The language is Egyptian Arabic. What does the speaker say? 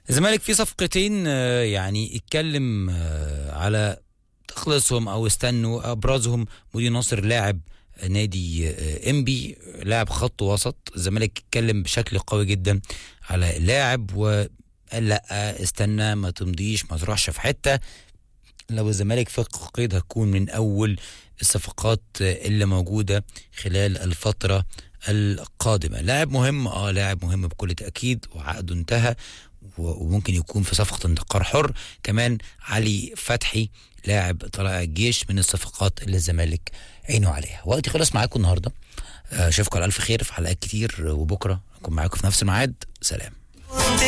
الزمالك في صفقتين آه، يعني اتكلم آه، على تخلصهم او استنوا ابرزهم مودي ناصر لاعب نادي آه، انبي لاعب خط وسط الزمالك اتكلم بشكل قوي جدا على اللاعب وقال لا استنى ما تمضيش ما تروحش في حته لو الزمالك فك قيد هتكون من اول الصفقات اللي موجوده خلال الفتره القادمه لاعب مهم اه لاعب مهم بكل تاكيد وعقده انتهى و- وممكن يكون في صفقه انتقال حر كمان علي فتحي لاعب طلائع الجيش من الصفقات اللي الزمالك عينه عليها وقتي خلص معاكم النهارده آه، اشوفكم على الف خير في حلقات كتير وبكره اكون معاكم في نفس الميعاد سلام